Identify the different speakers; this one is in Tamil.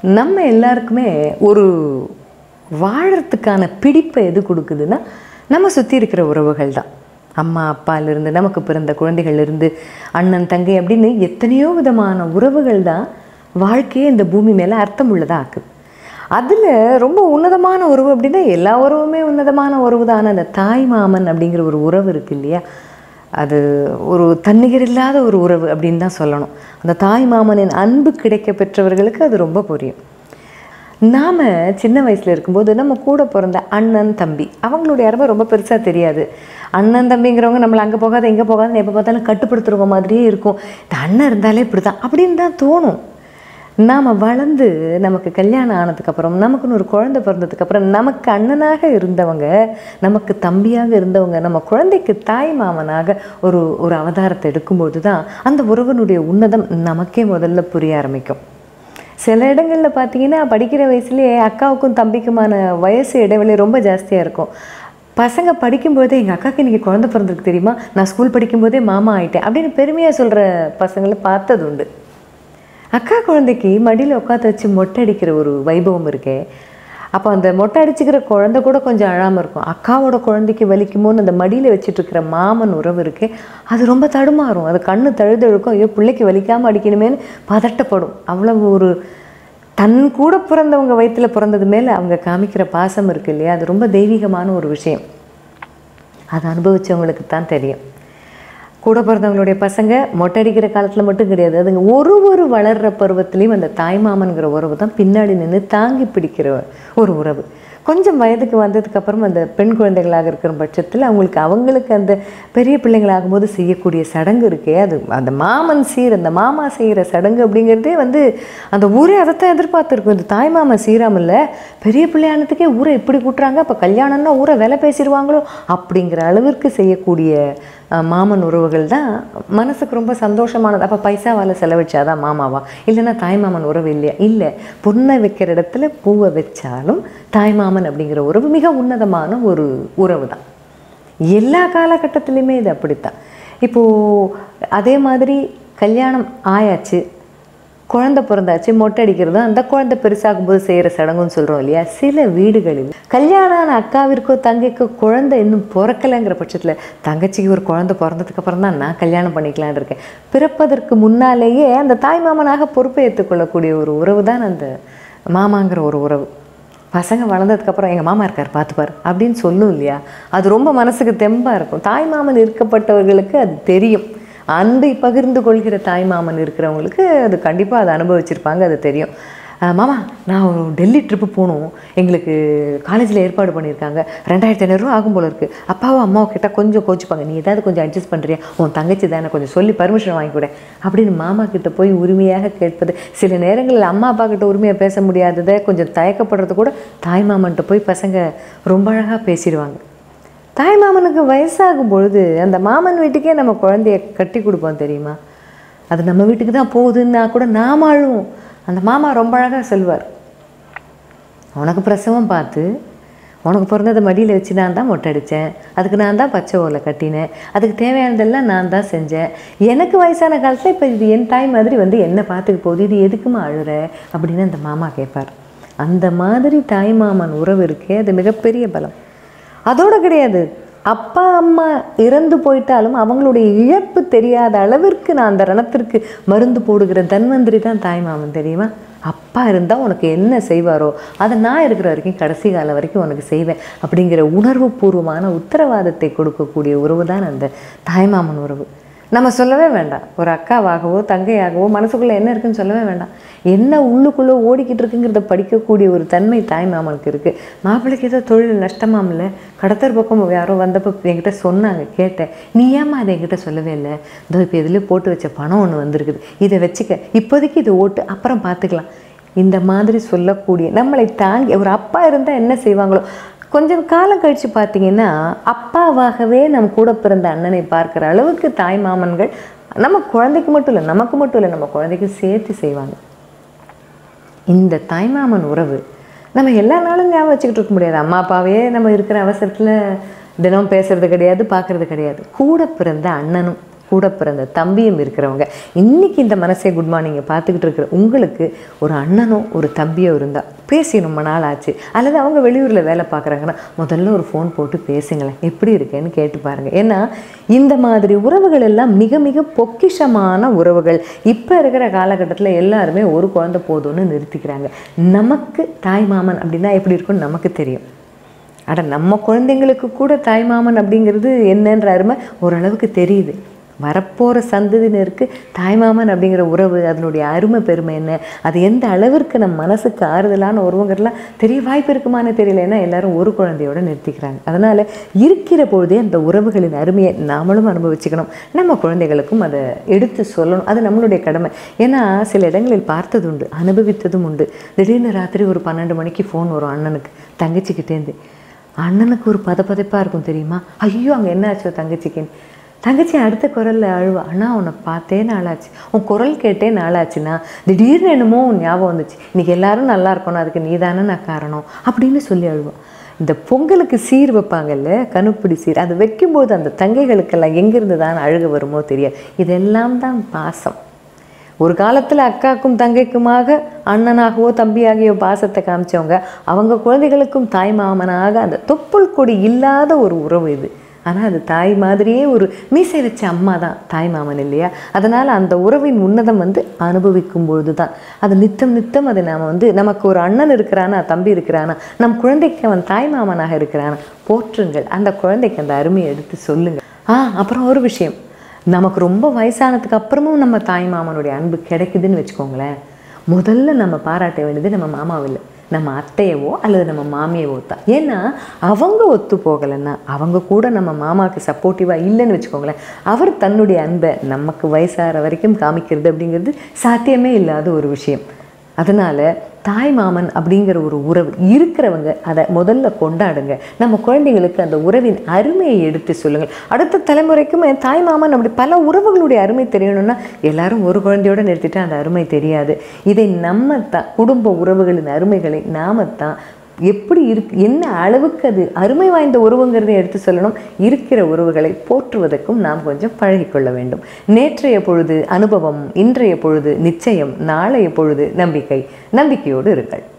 Speaker 1: நம்ம எல்லாருக்குமே ஒரு வாழறதுக்கான பிடிப்பை எது கொடுக்குதுன்னா நம்ம சுற்றி இருக்கிற உறவுகள் தான் அம்மா அப்பாலிருந்து நமக்கு பிறந்த குழந்தைகள்லேருந்து அண்ணன் தங்கை அப்படின்னு எத்தனையோ விதமான உறவுகள் தான் வாழ்க்கையை இந்த பூமி மேலே அர்த்தம் உள்ளதாக ஆக்குது அதில் ரொம்ப உன்னதமான உறவு அப்படின்னா எல்லா உறவுமே உன்னதமான உறவு தான் ஆனால் அந்த தாய் மாமன் அப்படிங்கிற ஒரு உறவு இருக்கு இல்லையா அது ஒரு தன்னிகர் இல்லாத ஒரு உறவு அப்படின்னு தான் சொல்லணும் அந்த தாய் மாமனின் அன்பு கிடைக்க பெற்றவர்களுக்கு அது ரொம்ப புரியும் நாம் சின்ன வயசில் இருக்கும்போது நம்ம கூட பிறந்த அண்ணன் தம்பி அவங்களுடைய அருமை ரொம்ப பெருசாக தெரியாது அண்ணன் தம்பிங்கிறவங்க நம்மளை அங்கே போகாத இங்கே போகாதுன்னு எப்போ பார்த்தாலும் கட்டுப்படுத்துறவங்க மாதிரியே இருக்கும் இந்த அண்ணன் இருந்தாலே இப்படி தான் அப்படின்னு தான் தோணும் நாம் வளர்ந்து நமக்கு கல்யாணம் ஆனதுக்கப்புறம் நமக்குன்னு ஒரு குழந்தை பிறந்ததுக்கப்புறம் நமக்கு அண்ணனாக இருந்தவங்க நமக்கு தம்பியாக இருந்தவங்க நம்ம குழந்தைக்கு தாய் மாமனாக ஒரு ஒரு அவதாரத்தை எடுக்கும்போது தான் அந்த உறவனுடைய உன்னதம் நமக்கே முதல்ல புரிய ஆரம்பிக்கும் சில இடங்களில் பார்த்தீங்கன்னா படிக்கிற வயசுலேயே அக்காவுக்கும் தம்பிக்குமான வயசு இடைவெளி ரொம்ப ஜாஸ்தியாக இருக்கும் பசங்க படிக்கும்போதே எங்கள் அக்காவுக்கு இன்றைக்கி குழந்தை பிறந்திருக்கு தெரியுமா நான் ஸ்கூல் படிக்கும்போதே மாமா ஆயிட்டேன் அப்படின்னு பெருமையாக சொல்கிற பசங்களை பார்த்தது உண்டு அக்கா குழந்தைக்கு மடியில் உட்காந்து வச்சு மொட்டை அடிக்கிற ஒரு வைபவம் இருக்கே அப்போ அந்த மொட்டை அடிச்சுக்கிற குழந்தை கூட கொஞ்சம் அழாமல் இருக்கும் அக்காவோட குழந்தைக்கு வலிக்குமோன்னு அந்த மடியில் வச்சுட்டு இருக்கிற மாமன் உறவு இருக்கே அது ரொம்ப தடுமாறும் அது கண்ணு தழுதழுக்கும் ஐயோ பிள்ளைக்கு வலிக்காமல் அடிக்கணுமேன்னு பதட்டப்படும் அவ்வளவு ஒரு தன் கூட பிறந்தவங்க வயித்துல பிறந்தது மேலே அவங்க காமிக்கிற பாசம் இருக்கு இல்லையா அது ரொம்ப தெய்வீகமான ஒரு விஷயம் அதை அனுபவிச்சவங்களுக்கு தான் தெரியும் கூட பிறந்தவங்களுடைய பசங்க மொட்டை அடிக்கிற காலத்தில் மட்டும் கிடையாது அதுங்க ஒரு ஒரு வளர்கிற பருவத்திலையும் அந்த தாய்மாமன்கிற உறவு தான் பின்னாடி நின்று தாங்கி பிடிக்கிற ஒரு உறவு கொஞ்சம் வயதுக்கு வந்ததுக்கப்புறம் அந்த பெண் குழந்தைகளாக இருக்கிற பட்சத்தில் அவங்களுக்கு அவங்களுக்கு அந்த பெரிய பிள்ளைங்களாகும்போது செய்யக்கூடிய சடங்கு இருக்கே அது அந்த மாமன் சீர் அந்த மாமா செய்கிற சடங்கு அப்படிங்கிறதே வந்து அந்த ஊரே அதைத்தான் எதிர்பார்த்துருக்கும் இந்த தாய் மாமன் சீராமில்ல பெரிய பிள்ளையானதுக்கே ஊரை இப்படி கூட்டுறாங்க அப்போ கல்யாணம்னா ஊரை விலை பேசிடுவாங்களோ அப்படிங்கிற அளவிற்கு செய்யக்கூடிய அஹ், மாமன் உறவுகள் தான் மனசுக்கு ரொம்ப சந்தோஷமானது அப்போ பைசாவால் செலவழிச்சாதான் மாமாவா இல்லைன்னா தாய்மாமன் உறவு இல்லையா இல்லை பொண்ணை வைக்கிற இடத்துல பூவை வச்சாலும் தாய்மாமன் அப்படிங்கிற உறவு மிக உன்னதமான ஒரு உறவு தான் எல்லா காலகட்டத்திலையுமே இது அப்படித்தான் இப்போது அதே மாதிரி கல்யாணம் ஆயாச்சு குழந்தை பிறந்தாச்சு மொட்டை அடிக்கிறது அந்த குழந்தை பெருசாகும்போது செய்கிற சடங்குன்னு சொல்கிறோம் இல்லையா சில வீடுகளில் கல்யாணம் ஆன அக்காவிற்கோ தங்கைக்கோ குழந்தை இன்னும் பிறக்கலைங்கிற பட்சத்தில் தங்கச்சிக்கு ஒரு குழந்தை பிறந்ததுக்கு அப்புறம் தான் நான் கல்யாணம் பண்ணிக்கலான்னு இருக்கேன் பிறப்பதற்கு முன்னாலேயே அந்த தாய் மாமனாக பொறுப்பை ஏற்றுக்கொள்ளக்கூடிய ஒரு உறவு தான் அந்த மாமாங்கிற ஒரு உறவு பசங்க வளர்ந்ததுக்கப்புறம் எங்கள் மாமா இருக்கார் பார்த்துப்பார் அப்படின்னு சொல்லும் இல்லையா அது ரொம்ப மனசுக்கு தெம்பாக இருக்கும் தாய் மாமன் இருக்கப்பட்டவர்களுக்கு அது தெரியும் அன்பை பகிர்ந்து கொள்கிற தாய் மாமன் இருக்கிறவங்களுக்கு அது கண்டிப்பாக அதை அனுபவிச்சிருப்பாங்க அது தெரியும் அஹ் மாமா நான் ஒரு டெல்லி ட்ரிப்பு போகணும் எங்களுக்கு காலேஜில் ஏற்பாடு பண்ணியிருக்காங்க ரெண்டாயிரத்தி ஐநூறுரூவா ஆகும் போல இருக்குது அப்பாவும் அம்மாவும் கிட்ட கொஞ்சம் கோச்சிப்பாங்க நீ ஏதாவது கொஞ்சம் அட்ஜஸ்ட் பண்ணுறியா உன் தங்கச்சி தானே கொஞ்சம் சொல்லி பர்மிஷன் வாங்கி கொடு அப்படின்னு மாமா கிட்ட போய் உரிமையாக கேட்பது சில நேரங்களில் அம்மா அப்பா கிட்ட உரிமையாக பேச முடியாததை கொஞ்சம் தயக்கப்படுறது கூட தாய் மாமன்ட்ட போய் பசங்க ரொம்ப அழகாக பேசிடுவாங்க தாய் மாமனுக்கு வயசாகும் பொழுது அந்த மாமன் வீட்டுக்கே நம்ம குழந்தைய கட்டி கொடுப்போம் தெரியுமா அது நம்ம வீட்டுக்கு தான் போகுதுன்னா கூட நாம அழுவோம் அந்த மாமா ரொம்ப அழகாக சொல்வார் உனக்கு பிரசவம் பார்த்து உனக்கு பிறந்ததை மடியில் வச்சு நான் தான் மொட்டை அடித்தேன் அதுக்கு நான் தான் பச்சை ஓலை கட்டினேன் அதுக்கு தேவையானதெல்லாம் நான் தான் செஞ்சேன் எனக்கு வயசான காலத்தில் இப்போ இது என் தாய் மாதிரி வந்து என்ன பார்த்துக்க போகுது இது எதுக்குமா அழுற அப்படின்னு அந்த மாமா கேட்பார் அந்த மாதிரி தாய் மாமன் உறவு இருக்கே அது மிகப்பெரிய பலம் அதோட கிடையாது அப்பா அம்மா இறந்து போயிட்டாலும் அவங்களுடைய இழப்பு தெரியாத அளவிற்கு நான் அந்த ரணத்திற்கு மருந்து போடுகிற தன்வந்திரி தான் தாய்மாமன் தெரியுமா அப்பா இருந்தால் உனக்கு என்ன செய்வாரோ அதை நான் இருக்கிற வரைக்கும் கடைசி காலம் வரைக்கும் உனக்கு செய்வேன் அப்படிங்கிற உணர்வுபூர்வமான உத்தரவாதத்தை கொடுக்கக்கூடிய உறவு தான் அந்த தாய்மாமன் உறவு நம்ம சொல்லவே வேண்டாம் ஒரு அக்காவாகவோ தங்கையாகவோ மனசுக்குள்ளே என்ன இருக்குன்னு சொல்லவே வேண்டாம் என்ன உள்ளுக்குள்ளே ஓடிக்கிட்டு இருக்குங்கிறத படிக்கக்கூடிய ஒரு தன்மை தாய் மாமனுக்கு இருக்குது மாப்பிள்ளைக்கு ஏதோ தொழில் நஷ்டமாமில்ல கடத்தர் பக்கம் யாரோ வந்தப்போ என்கிட்ட சொன்னாங்க கேட்டேன் நீ ஏம்மா அதை என்கிட்ட சொல்லவே இல்லை இதோ இப்போ எதுலேயோ போட்டு வச்ச பணம் ஒன்று வந்திருக்குது இதை வச்சுக்க இப்போதைக்கு இதை ஓட்டு அப்புறம் பார்த்துக்கலாம் இந்த மாதிரி சொல்லக்கூடிய நம்மளை தாங்கி ஒரு அப்பா இருந்தால் என்ன செய்வாங்களோ கொஞ்சம் காலம் கழித்து பார்த்தீங்கன்னா அப்பாவாகவே நம் கூட பிறந்த அண்ணனை பார்க்குற அளவுக்கு தாய் மாமன்கள் நம்ம குழந்தைக்கு மட்டும் இல்லை நமக்கு மட்டும் இல்லை நம்ம குழந்தைக்கு சேர்த்து செய்வாங்க இந்த தாய்மாமன் உறவு நம்ம எல்லா நாளும் ஞாபகம் வச்சுக்கிட்டு இருக்க முடியாது அம்மா அப்பாவே நம்ம இருக்கிற அவசரத்தில் தினம் பேசுறது கிடையாது பார்க்கறது கிடையாது கூட பிறந்த அண்ணனும் கூட பிறந்த தம்பியும் இருக்கிறவங்க இன்னைக்கு இந்த மனசே குட் மார்னிங்கை பார்த்துக்கிட்டு இருக்கிற உங்களுக்கு ஒரு அண்ணனோ ஒரு தம்பியோ இருந்தால் பேசி ரொம்ப நாள் ஆச்சு அல்லது அவங்க வெளியூரில் வேலை பார்க்குறாங்கன்னா முதல்ல ஒரு ஃபோன் போட்டு பேசுங்களேன் எப்படி இருக்கேன்னு கேட்டு பாருங்கள் ஏன்னா இந்த மாதிரி உறவுகள் எல்லாம் மிக மிக பொக்கிஷமான உறவுகள் இப்போ இருக்கிற காலகட்டத்தில் எல்லாருமே ஒரு குழந்தை போதும்னு நிறுத்திக்கிறாங்க நமக்கு தாய் மாமன் அப்படின்னா எப்படி இருக்கும்னு நமக்கு தெரியும் அட நம்ம குழந்தைங்களுக்கு கூட தாய்மாமன் அப்படிங்கிறது என்னன்ற அருமை ஓரளவுக்கு தெரியுது வரப்போகிற சந்ததியினருக்கு தாய்மாமன் அப்படிங்கிற உறவு அதனுடைய அருமை பெருமை என்ன அது எந்த அளவிற்கு நம்ம மனசுக்கு ஆறுதலான உறவுங்கிறலாம் தெரிய வாய்ப்பு இருக்குமான்னு தெரியல ஏன்னா எல்லாரும் ஒரு குழந்தையோட நிறுத்திக்கிறாங்க அதனால் இருக்கிற பொழுதே அந்த உறவுகளின் அருமையை நாமளும் அனுபவிச்சுக்கணும் நம்ம குழந்தைகளுக்கும் அதை எடுத்து சொல்லணும் அது நம்மளுடைய கடமை ஏன்னா சில இடங்களில் பார்த்தது உண்டு அனுபவித்ததும் உண்டு திடீர்னு ராத்திரி ஒரு பன்னெண்டு மணிக்கு ஃபோன் வரும் அண்ணனுக்கு தங்கச்சிக்கிட்டேருந்து அண்ணனுக்கு ஒரு பதப்பதைப்பாக இருக்கும் தெரியுமா ஐயோ அங்கே என்ன ஆச்சோ தங்கச்சிக்குன்னு தங்கச்சி அடுத்த குரலில் அழுவா அண்ணா உன்னை பார்த்தே நாளாச்சு உன் குரல் கேட்டே நாளாச்சுன்னா திடீர்னு என்னமோ உன் ஞாபகம் வந்துச்சு இன்னைக்கு எல்லாரும் நல்லா இருக்கணும் அதுக்கு நீ தானே நான் காரணம் அப்படின்னு சொல்லி அழுவா இந்த பொங்கலுக்கு சீர் வைப்பாங்கல்ல கணுப்பிடி சீர் அது வைக்கும்போது அந்த தங்கைகளுக்கெல்லாம் எங்கேருந்து தான் அழுக வருமோ தெரியாது இதெல்லாம் தான் பாசம் ஒரு காலத்தில் அக்காக்கும் தங்கைக்குமாக அண்ணனாகவோ தம்பியாகியோ பாசத்தை காமிச்சவங்க அவங்க குழந்தைகளுக்கும் தாய் மாமனாக அந்த தொப்புள் கொடி இல்லாத ஒரு உறவு இது ஆனால் அது தாய் மாதிரியே ஒரு மீசை வச்ச அம்மா தான் தாய் மாமன் இல்லையா அதனால் அந்த உறவின் உன்னதம் வந்து அனுபவிக்கும் பொழுது தான் அது நித்தம் நித்தம் அதை நாம் வந்து நமக்கு ஒரு அண்ணன் இருக்கிறானா தம்பி இருக்கிறானா நம் குழந்தைக்கு அவன் தாய் மாமனாக இருக்கிறானா போற்றுங்கள் அந்த குழந்தைக்கு அந்த அருமையை எடுத்து சொல்லுங்கள் ஆ அப்புறம் ஒரு விஷயம் நமக்கு ரொம்ப வயசானதுக்கு அப்புறமும் நம்ம தாய் மாமனுடைய அன்பு கிடைக்குதுன்னு வச்சுக்கோங்களேன் முதல்ல நம்ம பாராட்ட வேண்டியது நம்ம மாமாவில்லை நம்ம அத்தையவோ அல்லது நம்ம மாமியவோ தான் ஏன்னா அவங்க ஒத்து போகலைன்னா அவங்க கூட நம்ம மாமாவுக்கு சப்போர்ட்டிவாக இல்லைன்னு வச்சுக்கோங்களேன் அவர் தன்னுடைய அன்பை நமக்கு வயசாகிற வரைக்கும் காமிக்கிறது அப்படிங்கிறது சாத்தியமே இல்லாத ஒரு விஷயம் அதனால் தாய் மாமன் அப்படிங்கிற ஒரு உறவு இருக்கிறவங்க அதை முதல்ல கொண்டாடுங்க நம்ம குழந்தைங்களுக்கு அந்த உறவின் அருமையை எடுத்து சொல்லுங்கள் அடுத்த தலைமுறைக்கும் என் தாய் மாமன் அப்படி பல உறவுகளுடைய அருமை தெரியணும்னா எல்லாரும் ஒரு குழந்தையோட நிறுத்திட்டு அந்த அருமை தெரியாது இதை நம்ம தான் குடும்ப உறவுகளின் அருமைகளை நாம தான் எப்படி இருக்கு என்ன அளவுக்கு அது அருமை வாய்ந்த உறவுங்கிறதை எடுத்து சொல்லணும் இருக்கிற உறவுகளை போற்றுவதற்கும் நாம் கொஞ்சம் பழகிக்கொள்ள வேண்டும் நேற்றைய பொழுது அனுபவம் இன்றைய பொழுது நிச்சயம் நாளைய பொழுது நம்பிக்கை நம்பிக்கையோடு இருங்கள்